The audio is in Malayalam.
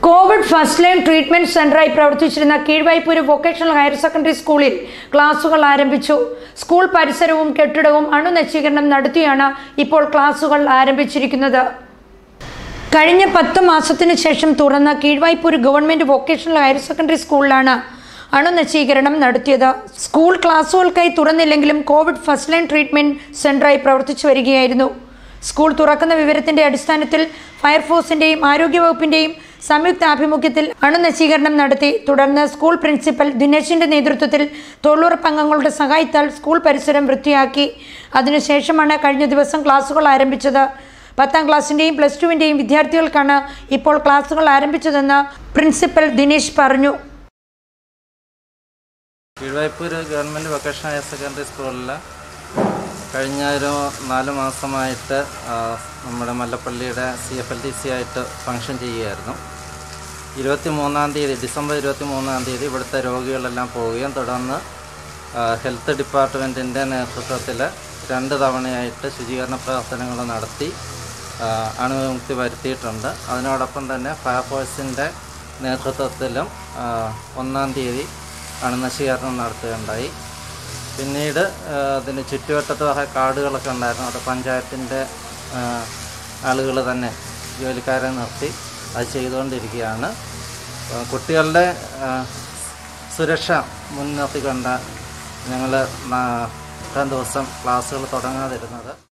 കോവിഡ് ഫസ്റ്റ് ലൈൻ ട്രീറ്റ്മെന്റ് സെന്ററായി പ്രവർത്തിച്ചിരുന്ന കീഴ്വായ്പൂര് വൊക്കേഷണൽ ഹയർ സെക്കൻഡറി സ്കൂളിൽ ക്ലാസുകൾ ആരംഭിച്ചു സ്കൂൾ പരിസരവും കെട്ടിടവും അണുനശീകരണം നടത്തിയാണ് ഇപ്പോൾ ക്ലാസുകൾ ആരംഭിച്ചിരിക്കുന്നത് കഴിഞ്ഞ പത്ത് മാസത്തിനു ശേഷം തുറന്ന Keezhvaipur government vocational higher secondary സ്കൂളിലാണ് അണുനശീകരണം നടത്തിയത് സ്കൂൾ ക്ലാസുകൾക്കായി തുറന്നില്ലെങ്കിലും കോവിഡ് ഫസ്റ്റ് ലൈൻ ട്രീറ്റ്മെന്റ് സെന്ററായി പ്രവർത്തിച്ചു വരികയായിരുന്നു സ്കൂൾ തുറക്കുന്ന വിവരത്തിന്റെ അടിസ്ഥാനത്തിൽ ഫയർഫോഴ്സിന്റെയും ആരോഗ്യവകുപ്പിന്റെയും സംയുക്ത ആഭിമുഖ്യത്തിൽ അണുനശീകരണം നടത്തി തുടർന്ന് സ്കൂൾ പ്രിൻസിപ്പൽ ദിനേശിന്റെ നേതൃത്വത്തിൽ തൊഴിലുറപ്പ് അംഗങ്ങളുടെ സഹായത്താൽ സ്കൂൾ പരിസരം വൃത്തിയാക്കി അതിനുശേഷമാണ് കഴിഞ്ഞ ദിവസം ക്ലാസുകൾ ആരംഭിച്ചത് പത്താം ക്ലാസ്സിൻ്റെയും പ്ലസ് ടുവിൻ്റെയും വിദ്യാർത്ഥികൾക്കാണ് ഇപ്പോൾ ക്ലാസുകൾ ആരംഭിച്ചതെന്ന് പ്രിൻസിപ്പൽ ദിനേശ് പറഞ്ഞു Keezhvaipur government vocational higher secondary സ്കൂളിൽ കഴിഞ്ഞ ഒരു നാല് മാസമായിട്ട് ആ, നമ്മുടെ മല്ലപ്പള്ളിയുടെ C F L T C ആയിട്ട് ഫങ്ഷൻ ചെയ്യുകയായിരുന്നു ഇരുപത്തി മൂന്നാം തീയതി ഡിസംബർ ഇരുപത്തി മൂന്നാം തീയതി ഇവിടുത്തെ രോഗികളെല്ലാം പോവുകയും തുടർന്ന് ആ, ഹെൽത്ത് ഡിപ്പാർട്ട്മെൻറ്റിൻ്റെ നേതൃത്വത്തിൽ രണ്ട് തവണയായിട്ട് ശുചീകരണ പ്രവർത്തനങ്ങൾ നടത്തി ആ, അണുവിമുക്തി വരുത്തിയിട്ടുണ്ട് അതിനോടൊപ്പം തന്നെ ഫയർഫോഴ്സിൻ്റെ നേതൃത്വത്തിലും ആ, ഒന്നാം തീയതി അണുനശീകരണം നടത്തുകയുണ്ടായി പിന്നീട് ആ, അതിന് ചുറ്റുവട്ടത്ത് കുറേ കാടുകളൊക്കെ ഉണ്ടായിരുന്നു അത് പഞ്ചായത്തിൻ്റെ ആളുകൾ തന്നെ ജോലിക്കാരെ നിർത്തി അത് ചെയ്തുകൊണ്ടിരിക്കുകയാണ് ആ, കുട്ടികളുടെ ആ, സുരക്ഷ മുൻനിർത്തിക്കൊണ്ട് ഞങ്ങൾ ഇത്രയും ദിവസം ക്ലാസ്സുകൾ തുടങ്ങാതിരുന്നത്